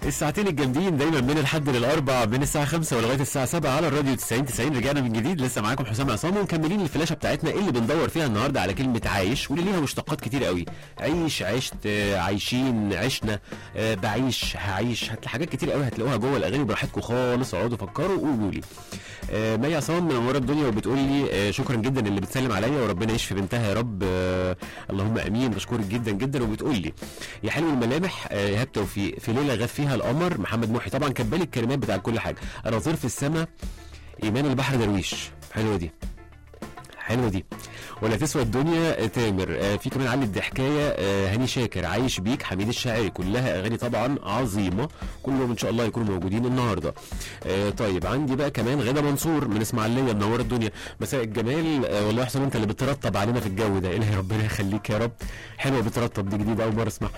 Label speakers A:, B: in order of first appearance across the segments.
A: الساعتين الجامدين دايما من الحد للاربع من الساعه 5 ولغايه الساعه 7 على الراديو 90 90 رجعنا من جديد لسه معاكم حسام عصام ومكملين الفلاشه بتاعتنا اللي بندور فيها النهارده على كلمه عايش واللي ليها مشتقات كتير قوي عيش عشت آه، عايشين عشنا آه، بعيش هعيش هت- حاجات كتير قوي هتلاقوها جوه الاغاني براحتكم خالص اقعدوا فكروا وقولوا لي آه، مي عصام منوره الدنيا وبتقول لي آه، شكرا جدا اللي بتسلم عليا وربنا يشفي بنتها يا رب آه، اللهم امين بشكرك جدا جدا وبتقول لي يا حلو الملامح آه، ايهاب توفيق في ليله غاب فيها القمر محمد محي طبعا كان بالي الكلمات بتاع كل حاجه انا طير في السماء ايمان البحر درويش حلوه دي حلوه دي ولا تسوى الدنيا آه، تامر آه، في كمان علي الضحكايه آه، هاني شاكر عايش بيك حميد الشاعري كلها اغاني طبعا عظيمه كلهم ان شاء الله يكونوا موجودين النهارده آه، طيب عندي بقى كمان غدا منصور من اسماعيليه منوره الدنيا مساء الجمال آه، والله يا حسام انت اللي بترطب علينا في الجو ده الهي ربنا يخليك يا رب حلوه بترطب دي جديده اول مره اسمعها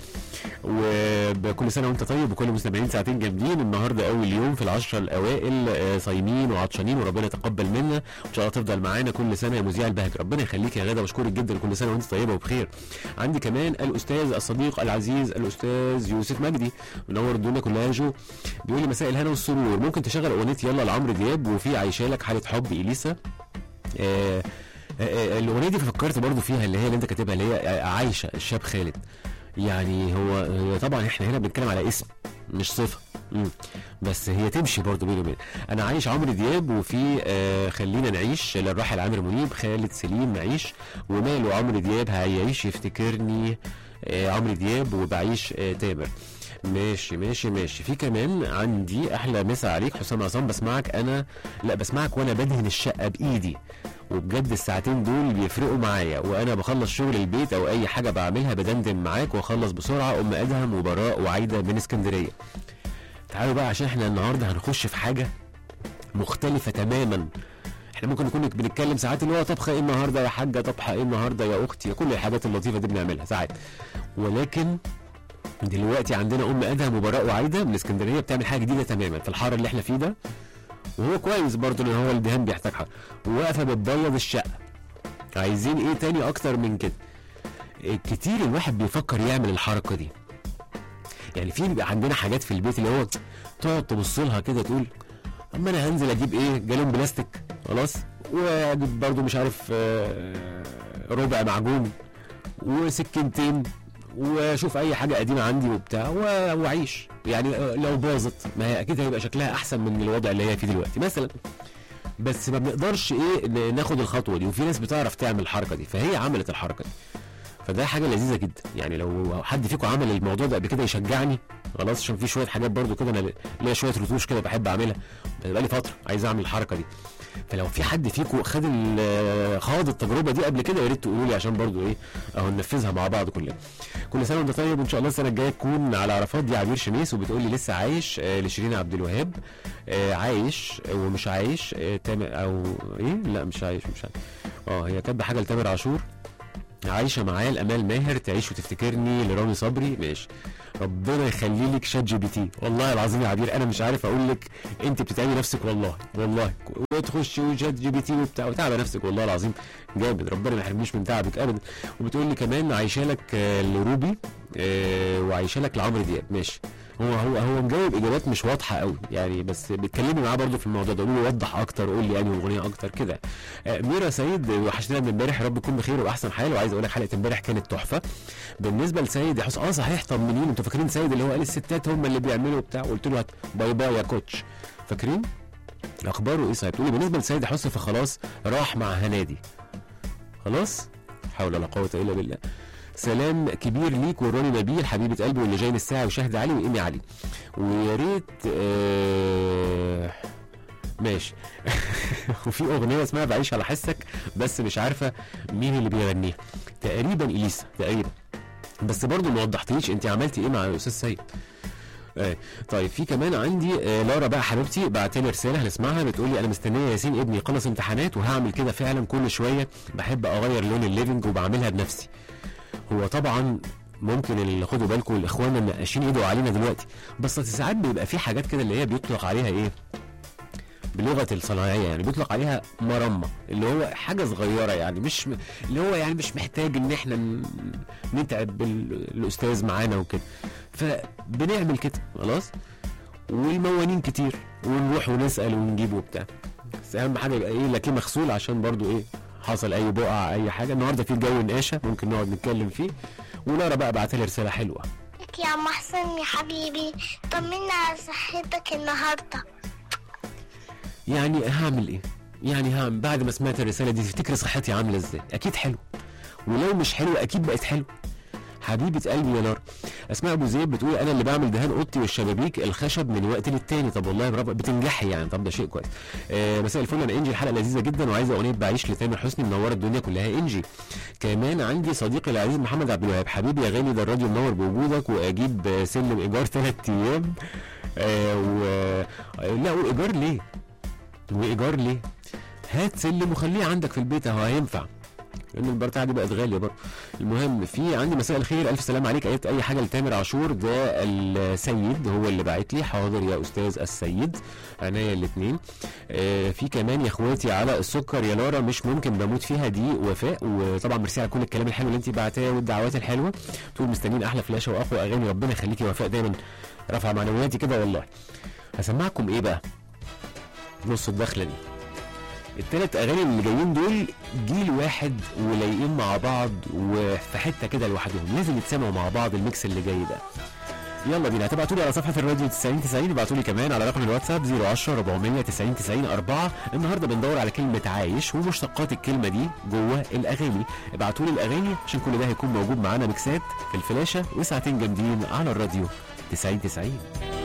A: وبكل سنه وانت طيب وكل مستمعين ساعتين جامدين النهارده اول يوم في العشره الاوائل آه، صايمين وعطشانين وربنا يتقبل منا وان شاء الله تفضل معانا كل سنه يا مذيع البهج ربنا يخليك يا غدا بشكرك جدا كل سنه وانت طيبه وبخير عندي كمان الاستاذ الصديق العزيز الاستاذ يوسف مجدي منور الدنيا كلها يا جو بيقول لي مساء الهنا والسرور ممكن تشغل اغنيه يلا لعمرو دياب وفي عايشه لك حاله حب اليسا آه، آه، آه، الاغنيه دي فكرت برضو فيها اللي هي اللي انت كاتبها اللي هي عايشه الشاب خالد يعني هو هو طبعا احنا هنا بنتكلم على اسم مش صفه مم. بس هي تمشي برضو بيني وبين انا عايش عمرو دياب وفي آه خلينا نعيش للراحل عامر منيب خالد سليم نعيش وماله عمرو دياب هيعيش يفتكرني آه عمرو دياب وبعيش آه تامر ماشي ماشي ماشي في كمان عندي احلى مسا عليك حسام عصام بسمعك انا لا بسمعك وانا بدهن الشقه بايدي وبجد الساعتين دول بيفرقوا معايا وانا بخلص شغل البيت او اي حاجه بعملها بدندن معاك واخلص بسرعه ام ادهم وبراء وعايده من اسكندريه تعالوا بقى عشان احنا النهارده هنخش في حاجه مختلفه تماما احنا ممكن نكون بنتكلم ساعات اللي هو طبخه ايه النهارده يا حاجه طبخه ايه النهارده يا اختي كل الحاجات اللطيفه دي بنعملها ساعات ولكن دلوقتي عندنا ام ادهم وبراء وعايده من اسكندريه بتعمل حاجه جديده تماما في الحاره اللي احنا فيه ده وهو كويس برضه ان هو الدهان بيحتاج حاجه واقفه بتبيض الشقه عايزين ايه تاني اكتر من كده إيه كتير الواحد بيفكر يعمل الحركه دي يعني في بيبقى عندنا حاجات في البيت اللي هو تقعد تبص لها كده تقول اما انا هنزل اجيب ايه جالون بلاستيك خلاص واجيب برضو مش عارف آه، ربع معجون وسكينتين واشوف اي حاجه قديمه عندي وبتاع و- واعيش يعني آه، لو باظت ما هي اكيد هيبقى شكلها احسن من الوضع اللي هي فيه دلوقتي مثلا بس ما بنقدرش ايه ن- ناخد الخطوه دي وفي ناس بتعرف تعمل الحركه دي فهي عملت الحركه دي فده حاجه لذيذه جدا يعني لو حد فيكم عمل الموضوع ده قبل كده يشجعني خلاص عشان في شويه حاجات برضو كده انا ليا شويه رتوش كده بحب اعملها بقالي فتره عايز اعمل الحركه دي فلو في حد فيكم خد ال- خاض التجربه دي قبل كده يا ريت تقولوا لي عشان برضو ايه اهو ننفذها مع بعض كلنا كل سنه وانت طيب وان شاء الله السنه الجايه تكون على عرفات دي عبير شميس وبتقول لي لسه عايش آه لشيرين عبد الوهاب آه عايش ومش عايش آه تامر او ايه لا مش عايش مش عايش اه هي كاتبه حاجه لتامر عاشور عايشه معايا الامال ماهر تعيش وتفتكرني لرامي صبري ماشي ربنا يخلي لك شات جي بي تي والله العظيم يا عبير انا مش عارف اقول لك انت بتتعبي نفسك والله والله وتخشي وشات جي بي تي وبتاع وتعبى نفسك والله العظيم جامد ربنا ما يحرمنيش من تعبك ابدا وبتقول لي كمان عايشه لك آه، لروبي آه، وعايشه لك لعمرو دياب ماشي هو هو هو مجاوب اجابات مش واضحه قوي يعني بس بتكلمي معاه برضه في الموضوع ده قولي له وضح اكتر قول لي انهي اغنيه اكتر كده آه، ميرا سيد وحشتنا من امبارح يا رب تكون بخير واحسن حال وعايز اقول لك حلقه امبارح كانت تحفه بالنسبه لسيد يا حسن اه صحيح طمنين انتوا فاكرين سيد اللي هو قال الستات هم اللي بيعملوا بتاع قلت له هات باي باي يا كوتش فاكرين اخباره ايه صحيح بتقولي بالنسبه لسيد يا حسن فخلاص راح مع هنادي خلاص حول ولا قوه الا بالله سلام كبير ليك وروني نبيل حبيبه قلبي واللي جاي الساعه وشهد علي وايمي علي ويا ريت آه ماشي وفي اغنيه اسمها بعيش على حسك بس مش عارفه مين اللي بيغنيها تقريبا اليسا تقريبا بس برضو ما وضحتليش انت عملتي ايه مع الاستاذ سيد ايه طيب في كمان عندي آه لارا بقى حبيبتي بعت لي رساله هنسمعها بتقول لي انا مستنيه ياسين ابني يخلص امتحانات وهعمل كده فعلا كل شويه بحب اغير لون الليفنج وبعملها بنفسي هو طبعا ممكن اللي خدوا بالكم الاخوان النقاشين ايدوا علينا دلوقتي بس ساعات بيبقى في حاجات كده اللي هي بيطلق عليها ايه بلغه الصناعيه يعني بيطلق عليها مرمى اللي هو حاجه صغيره يعني مش م... اللي هو يعني مش محتاج ان احنا ن- نتعب ال- الاستاذ معانا وكده فبنعمل كده خلاص والموانين كتير ونروح ونسال ونجيب وبتاع بس اهم حاجه يبقى ايه لاكيه مغسول عشان برضو ايه حصل اي بقع اي حاجه النهارده في جو نقاشه ممكن نقعد نتكلم فيه ولارا بقى بعت لي رساله حلوه
B: لك يا عم حسن يا حبيبي طمنا على صحتك النهارده
A: يعني هعمل ايه يعني هعمل بعد ما سمعت الرساله دي تفتكري صحتي عامله ازاي اكيد حلو ولو مش حلو اكيد بقت حلو حبيبة قلبي يا نار اسماء ابو زيد بتقول انا اللي بعمل دهان اوضتي والشبابيك الخشب من وقت للتاني طب والله برافو بتنجحي يعني طب ده شيء كويس آه مساء الفل انا انجي الحلقه لذيذه جدا وعايزه اغنيه بعيش لتامر حسني منوره الدنيا كلها انجي كمان عندي صديقي العزيز محمد عبد الوهاب حبيبي يا غالي ده الراديو منور بوجودك واجيب آه، سلم ايجار ثلاث ايام آه و آه، لا وايجار ليه؟ وايجار ليه؟ هات سلم وخليه عندك في البيت اهو هينفع لان البرتعه دي بقت غاليه برضه المهم في عندي مساء الخير الف سلام عليك قالت اي حاجه لتامر عاشور ده السيد هو اللي باعت لي حاضر يا استاذ السيد عينيا الاثنين آه في كمان يا اخواتي على السكر يا لارا مش ممكن بموت فيها دي وفاء وطبعا ميرسي على كل الكلام الحلو اللي انت بعتاه والدعوات الحلوه تقول مستنيين احلى فلاشه واقوى اغاني ربنا يخليكي يا وفاء دايما رافعه معنوياتي كده والله هسمعكم ايه بقى نص الدخله دي التلات اغاني اللي جايين دول جيل واحد ولايقين مع بعض وفي حته كده لوحدهم لازم يتسمعوا مع بعض الميكس اللي جاي ده يلا بينا هتبعتوا لي على صفحه الراديو 90 90 ابعتوا لي كمان على رقم الواتساب 010 400 90 90 4 النهارده بندور على كلمه عايش ومشتقات الكلمه دي جوه الاغاني ابعتوا لي الاغاني عشان كل ده هيكون موجود معانا ميكسات في الفلاشه وساعتين جامدين على الراديو 90 90